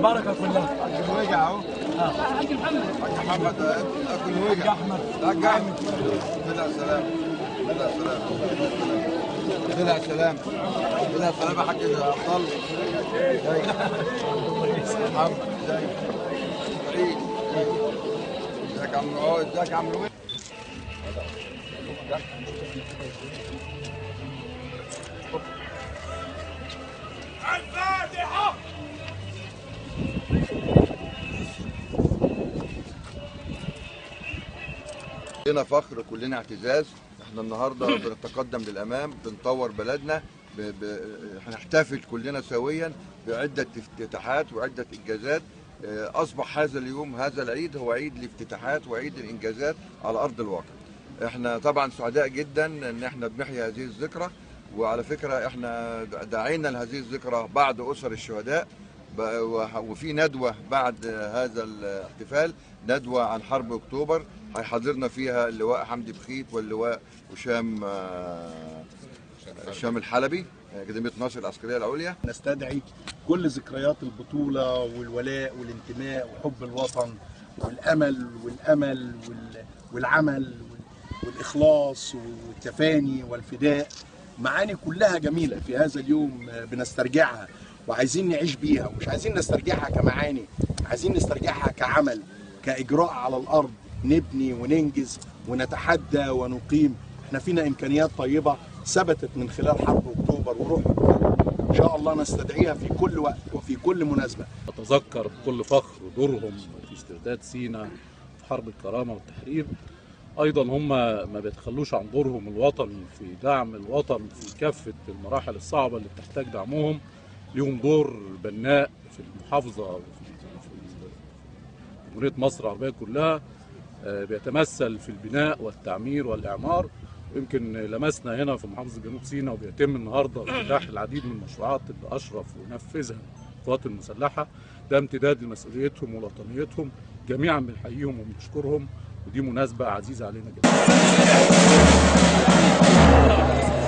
بركه كلها اكل وجع اهو حاج محمد حاج محمد اكل وجع احمد حاج احمد بلا سلام بلا سلام بلا سلام بلا سلام يا حاج عبد الله ازيك محمد ازيك فريد ازيك يا عم عواد ازيك يا عم لويس كلنا فخر كلنا اعتزاز احنا النهارده بنتقدم للامام بنطور بلدنا ب... ب... هنحتفل كلنا سويا بعده افتتاحات وعده انجازات اه، اصبح هذا اليوم هذا العيد هو عيد الافتتاحات وعيد الانجازات على ارض الواقع احنا طبعا سعداء جدا ان احنا بنحيي هذه الذكرى وعلى فكره احنا دعينا لهذه الذكرى بعد اسر الشهداء ب- وه- وفي ندوه بعد هذا الاحتفال ندوه عن حرب اكتوبر هيحضرنا فيها اللواء حمدي بخيت واللواء هشام آه، هشام الحلبي اكاديميه ناصر العسكريه العليا نستدعي كل ذكريات البطولة والولاء والانتماء وحب الوطن والأمل والأمل وال- والعمل وال- والإخلاص والتفاني والفداء معاني كلها جميلة في هذا اليوم بنسترجعها وعايزين نعيش بيها ومش عايزين نسترجعها كمعاني عايزين نسترجعها كعمل كإجراء على الأرض نبني وننجز ونتحدى ونقيم احنا فينا إمكانيات طيبة ثبتت من خلال حرب أكتوبر وروح أكتوبر إن شاء الله نستدعيها في كل وقت وفي كل مناسبة أتذكر بكل فخر دورهم في استرداد سيناء في حرب الكرامة والتحرير أيضا هم ما بيتخلوش عن دورهم الوطني في دعم الوطن في كافة المراحل الصعبة اللي بتحتاج دعمهم ليهم دور بناء في المحافظة وفي في جمهورية مصر العربية كلها آه، بيتمثل في البناء والتعمير والإعمار يمكن لمسنا هنا في محافظة جنوب سيناء وبيتم النهارده افتتاح العديد من المشروعات اللي أشرف ونفذها القوات المسلحة ده امتداد لمسؤوليتهم ووطنيتهم جميعا بنحييهم وبنشكرهم ودي مناسبة عزيزة علينا جدا